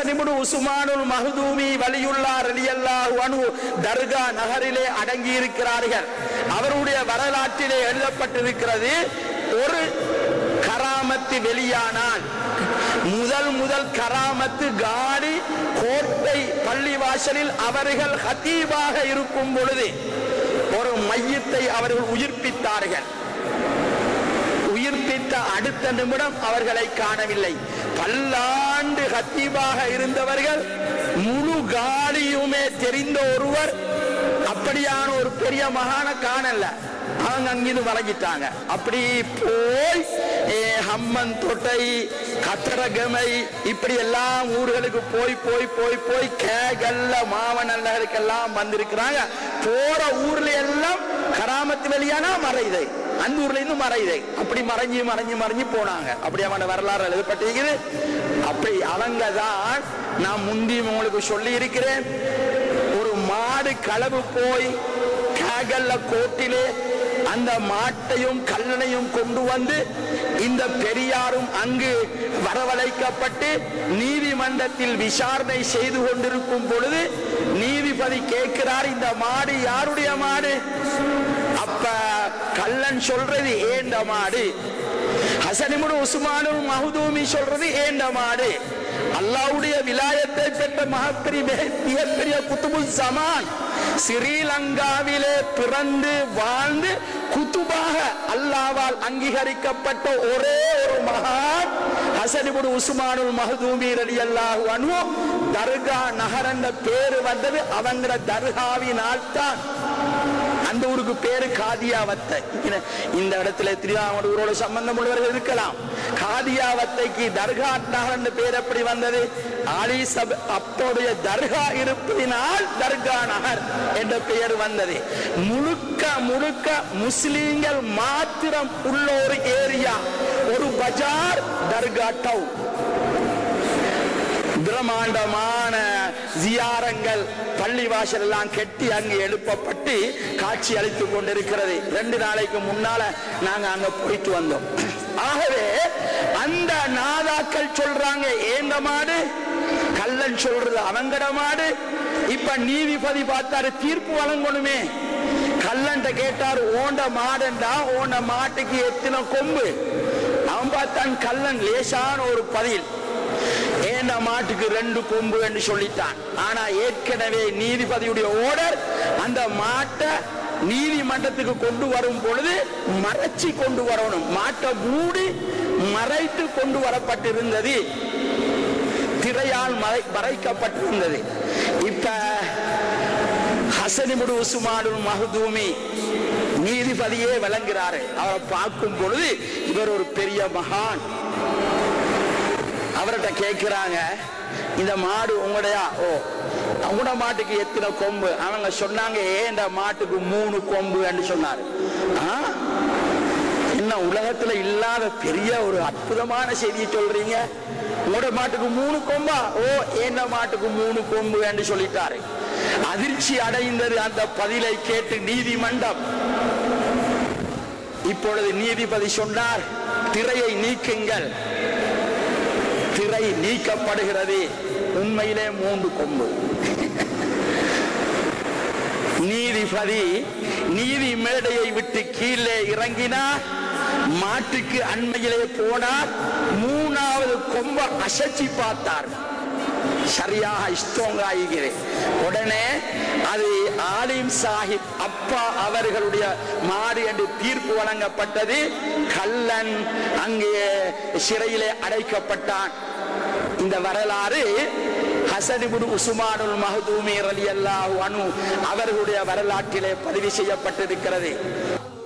நிபுணு உஸ்மானுல் மஹதூமி வலியுல்லா ரலியல்லாஹு அன்ஹு தர்கா நகரிலே அடங்கி இருக்கிறார்கள் அவருடைய வரலாற்றிலே எழுதப்பட்டிருக்கிறது ஒரு கராமத்து வெளியானால் முதல் முதல் கராமத்து காடி கோட்டை பள்ளிவாசலில் அவர்கள் ஹத்தீபாக இருக்கும் பொழுது ஒரு மையத்தை அவர்கள் உயிர்ப்பித்தார்கள் உயிர்ப்பித்த அடுத்த நிமிடம் அவர்களை காணவில்லை பல்லாண்டு ஹத்தீபாக இருந்தவர்கள் முழு காலியுமே தெரிந்த ஒருவர் அப்படியான ஒரு பெரிய மகான காணல அவங்க அங்கிருந்து வழங்கிட்டாங்க அப்படி போய் ஏ, ஹம்மன் தொட்டை கத்தரகமை இப்படி எல்லாம் ஊர்களுக்கு போய் போய் போய் போய் கேகல்ல மாவனல்லுக்கெல்லாம் வந்திருக்கிறாங்க போற ஊர்ல எல்லாம் கராமத்து வெளியானா மறைதை அந்த ஊர்ல இருந்து மறைதை அப்படி மறைஞ்சு மறைஞ்சு மறைஞ்சு போனாங்க அப்படி அவன வரலாறு எழுதப்பட்டிருக்குது அப்படி அவங்க தான் நான் முந்தி உங்களுக்கு சொல்லி இருக்கிறேன் ஒரு மாடு களவு போய் கேகல்ல கோட்டிலே அந்த மாட்டையும் கல்லணையும் கொண்டு வந்து இந்த பெரியாரும் அங்கு வரவழைக்கப்பட்டு நீதிமன்றத்தில் விசாரணை செய்து கொண்டிருக்கும் பொழுது நீதிபதி கேட்கிறார் இந்த மாடு யாருடைய மாடு அப்ப கல்லன் சொல்றது ஏண்ட மாடு ஹசனிமுடு உஸ்மானும் மஹதூமி சொல்றது ஏண்ட மாடு அல்லாவுடைய விலாயத்தை பெற்ற மகப்பெரிய மிகப்பெரிய குத்துபுல் சமான் ஸ்ரீலங்காவிலே பிறந்து வாழ்ந்து குத்துபாக அல்லாவால் அங்கீகரிக்கப்பட்ட ஒரே ஒரு மகான் ஹசனிபுடு உஸ்மானுல் மஹதூமி ரலியல்லாஹு அன்ஹு தர்கா நகர் என்ற பேரு வந்தது அவங்கள தர்காவினால் தான் அந்த ஊருக்கு பேரு காதியாவத்தை இந்த- இந்த இடத்துல திருவாமூரோட சம்பந்தம் உள்ளவர்கள் இருக்கலாம் காதியாவத்தைக்கு தர்கா நகர் என்ற பேர் எப்படி வந்தது ஆலி சப் அப்போடைய தர்கா இருப்பதினால் தர்கா நகர் என்ற பெயர் வந்தது முழுக்க முழுக்க முஸ்லீம்கள் மாத்திரம் உள்ள ஒரு ஏரியா ஒரு பஜார் தர்கா டவுன் பிரம்மாண்டமான ஜியாரங்கள் பள்ளிவாசல் எல்லாம் கெட்டி அங்கு எழுப்பப்பட்டு காட்சி அளித்துக் கொண்டிருக்கிறது ரெண்டு நாளைக்கு முன்னால நாங்க அங்க போயிட்டு வந்தோம் ஆகவே அந்த நாதாக்கள் சொல்றாங்க ஏந்த மாடு கல்லன் சொல்றது அவங்கட மாடு இப்ப நீதிபதி பார்த்தாரு தீர்ப்பு வழங்கணுமே கல்லன்ட்ட கேட்டாரு ஓண்ட மாடண்டா ஓண்ட மாட்டுக்கு எத்தனை கொம்பு அவன் பார்த்தான் கல்லன் லேசான ஒரு பதில் ஏண்ட மாட்டுக்கு ரெண்டு கொம்பு என்று சொல்லிட்டான் ஆனா ஏற்கனவே நீதிபதியுடைய ஓர்டர் அந்த மாட்டை நீதிமன்றத்துக்கு கொண்டு வரும் பொழுது மறைச்சி கொண்டு வரணும் மாட்டை மூடி மறைத்து கொண்டு வரப்பட்டிருந்தது திரையால் மறை மறைக்கப்பட்டிருந்தது இப்ப ஹசனிமுடு உஸ்மானுல் மஹதூமி நீதிபதியே விளங்குறாரு அவரை பார்க்கும் பொழுது இவர் ஒரு பெரிய மகான் அவர்கிட்ட கேட்கிறாங்க இந்த மாடு உங்களுடையா ஓ உங்களோட மாட்டுக்கு எத்தனை கொம்பு அவங்க சொன்னாங்க ஏன் இந்த மாட்டுக்கு மூணு கொம்பு என்று சொன்னாரு ஆ? என்ன உலகத்துல இல்லாத பெரிய ஒரு அற்புதமான செய்தியை சொல்றீங்க உங்களோட மாட்டுக்கு மூணு கொம்பா ஓ ஏந்த மாட்டுக்கு மூணு கொம்பு என்று சொல்லிட்டாரு அதிர்ச்சி அடைந்தது அந்த பதிலை கேட்டு நீதிமன்றம் இப்பொழுது நீதிபதி சொன்னார் திரையை நீக்குங்கள் திரை நீக்கப்படுகிறது உண்மையிலே மூன்று கொம்பு நீதிபதி நீதி மேடையை விட்டு கீழே இறங்கினார் மாட்டுக்கு அண்மையிலே போனார் மூணாவது கொம்ப அசைச்சி பார்த்தார் சரியாக இஷ்டோங்காய்கிறேன் உடனே அது ஆலிம் சாஹிப் அப்பா அவர்களுடைய மாடு என்று தீர்ப்பு வழங்கப்பட்டது கல்லன் அங்கே சிறையிலே அடைக்கப்பட்டான் இந்த வரலாறு ஹசனிபுடு உஸ்மானுல் மஹதூமி ரலியல்லாஹு அன்ஹு அவர்களுடைய வரலாற்றிலே பதிவு செய்யப்பட்டிருக்கிறது